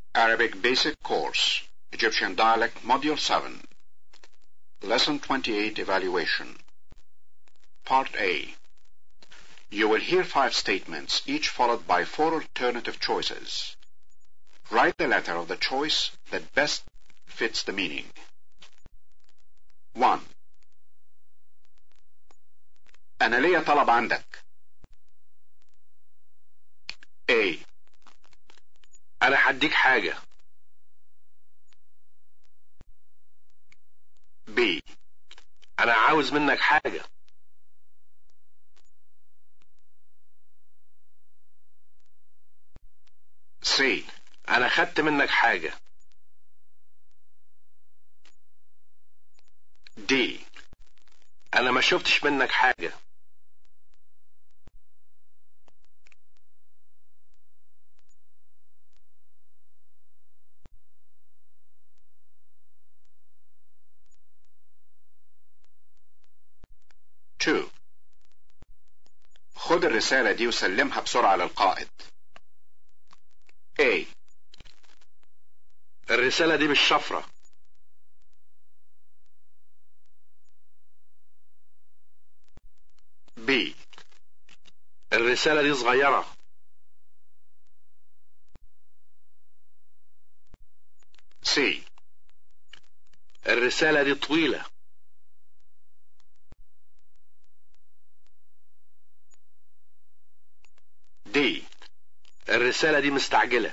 Arabic Basic Course, Egyptian Dialect Module 7, Lesson 28 Evaluation. Part A. You will hear five statements, each followed by four alternative choices. Write the letter of the choice that best fits the meaning. 1. أنا ليا طلب عندك. A. انا هديك حاجة B. انا عاوز منك حاجة C. انا خدت منك حاجة D. انا ما شفتش منك حاجة Two. خد الرسالة دي وسلمها بسرعة للقائد. A. الرسالة دي بالشفرة B. الرسالة دي صغيرة C. الرسالة دي طويلة D. الرسالة دي مستعجلة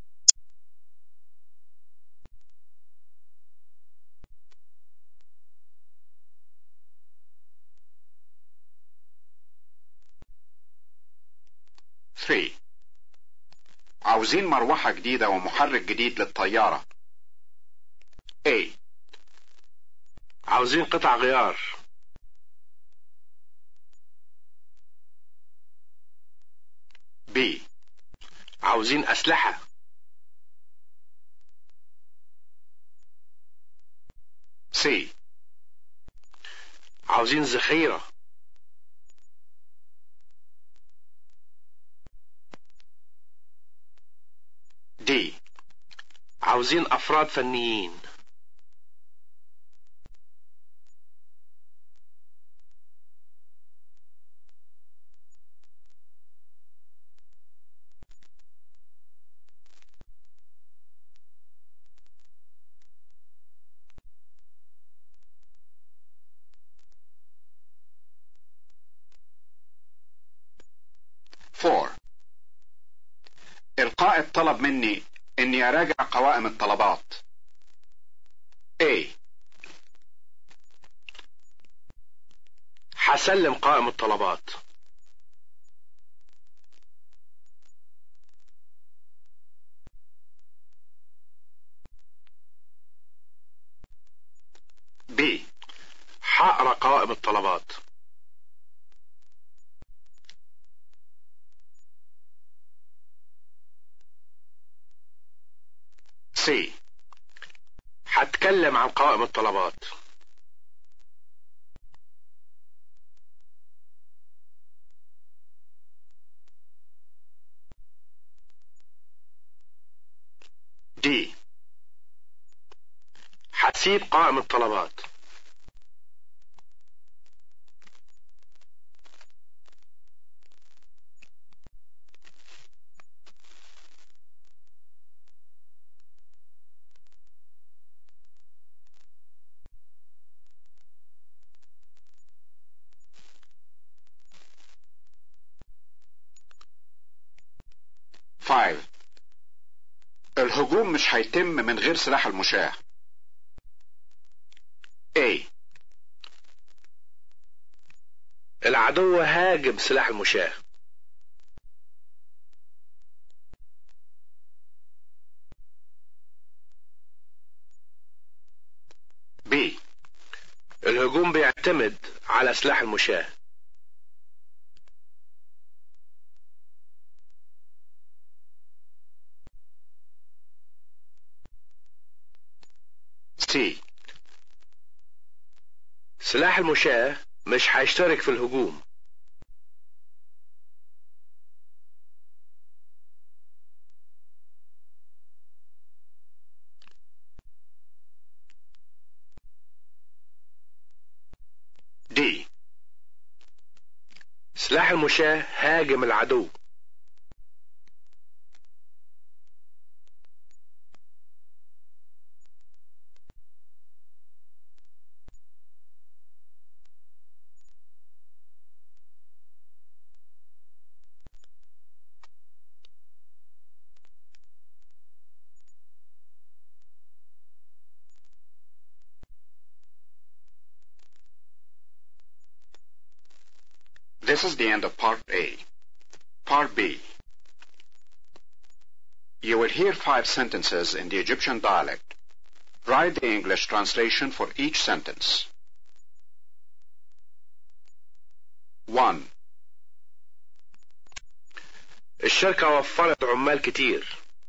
Three. عاوزين مروحة جديدة ومحرك جديد للطيارة. A. عاوزين قطع غيار B. عاوزين أسلحة C. عاوزين ذخيرة D. عاوزين أفراد فنيين Four. القائد طلب مني اني اراجع قوائم الطلبات. A. هسلم قائم الطلبات B. هقرا قوائم الطلبات C. هتكلم عن قوائم الطلبات D. هسيب قائم الطلبات Five. الهجوم مش هيتم من غير سلاح المشاة. A. العدو هاجم سلاح المشاة B. الهجوم بيعتمد على سلاح المشاة C. سلاح المشاة مش هيشترك في الهجوم سلاح المشاة هاجم العدو This is the end of Part A. Part B. You will hear five sentences in the Egyptian dialect. Write the English translation for each sentence. 1. الشركة وفرت عمال كتير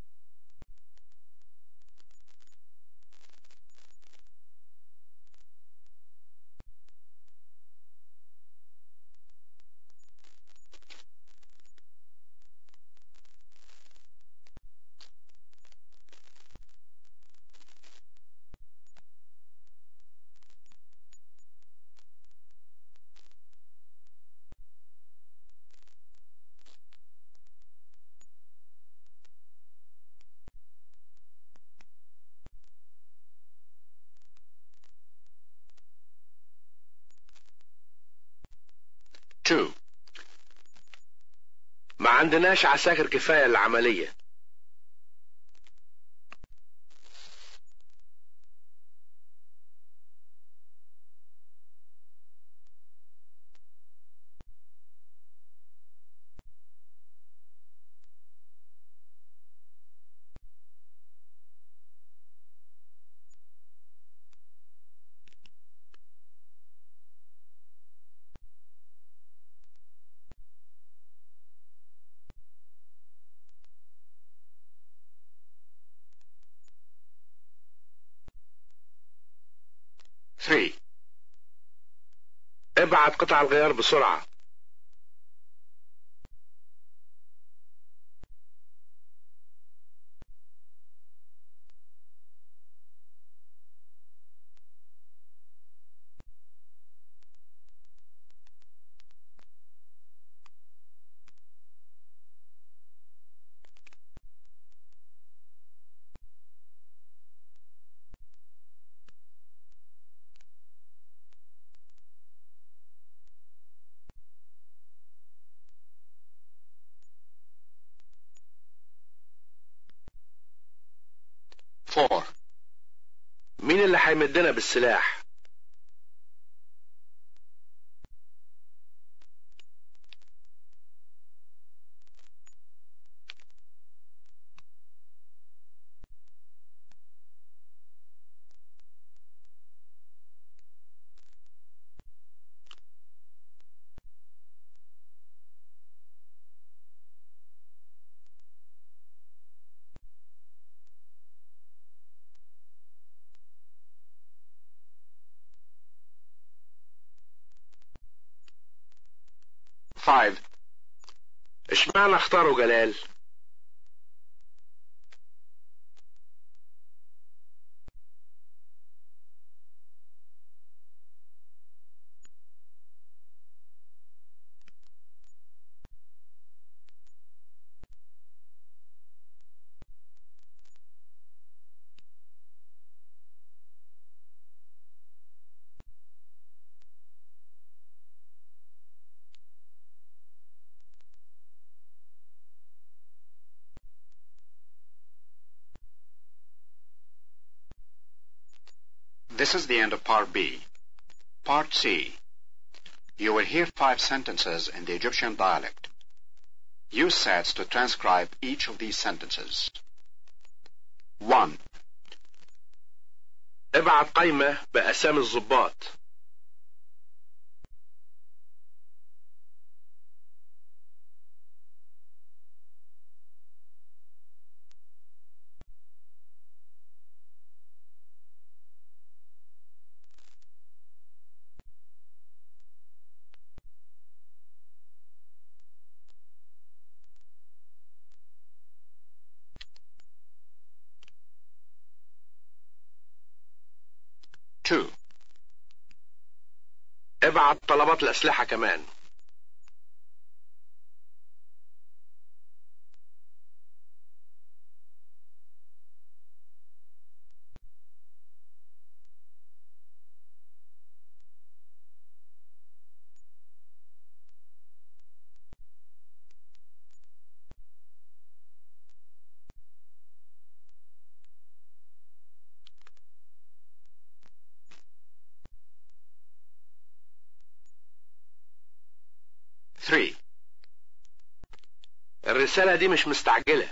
Two. ما عندناش عساكر كفاية للعملية Three. ابعت قطع الغيار بسرعة Four. مين اللي هيمدنا بالسلاح Five. اشمعنى اختاروا جلال This is the end of Part B. Part C. You will hear five sentences in the Egyptian dialect. Use sets to transcribe each of these sentences. 1. ابعت قايمة بأسامي الضباط Two. ابعت طلبات الأسلحة كمان 3. الرسالة دي مش مستعجلة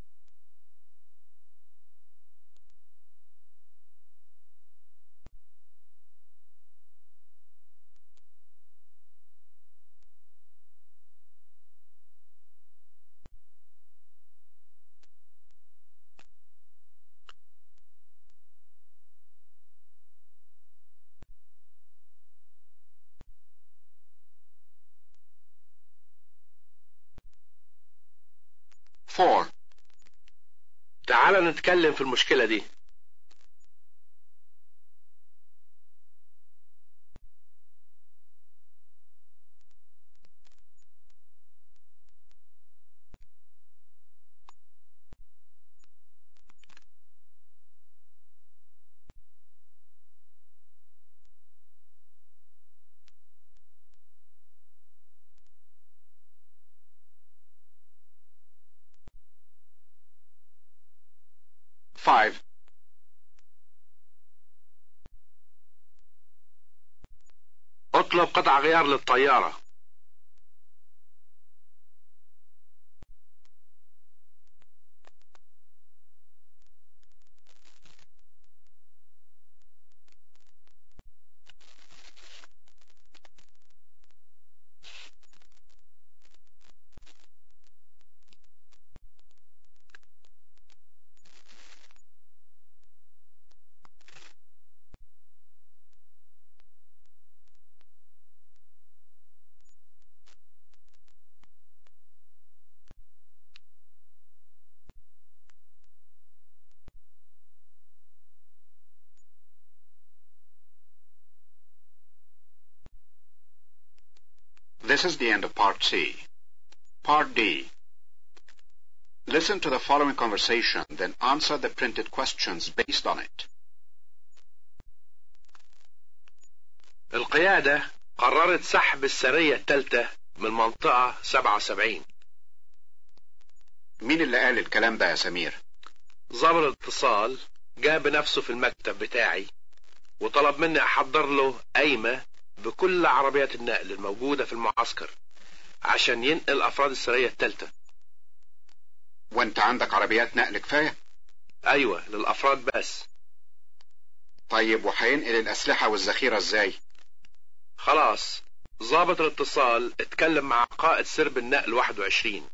Four. تعال نتكلم في المشكلة دي Five. اطلب قطع غيار للطيارة This is the end of Part C. Part D. Listen to the following conversation, then answer the printed questions based on it. القيادة قررت سحب السرية الثالثة من منطقة 77 مين اللي قال الكلام ده يا سمير؟ ضابط الاتصال جاء بنفسه في المكتب بتاعي وطلب مني احضر له قايمة بكل عربيات النقل الموجودة في المعسكر عشان ينقل افراد السرية الثالثة وانت عندك عربيات نقل كفاية؟ ايوه للافراد بس طيب وهينقل الأسلحة والذخيرة ازاي؟ خلاص ضابط الاتصال اتكلم مع قائد سرب النقل 21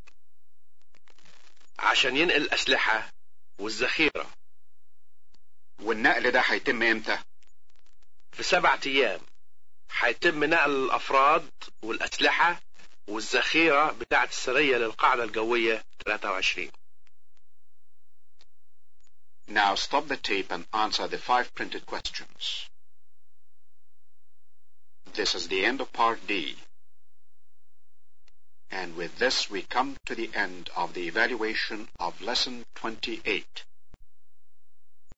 عشان ينقل الأسلحة والذخيرة والنقل ده هيتم امتى؟ في سبعة أيام هيتم نقل الأفراد والأسلحة والذخيرة بتاعة السرية للقاعدة الجوية 23 Now stop the tape and answer the five printed questions. This is the end of Part D. And with this we come to the end of the evaluation of Lesson 28.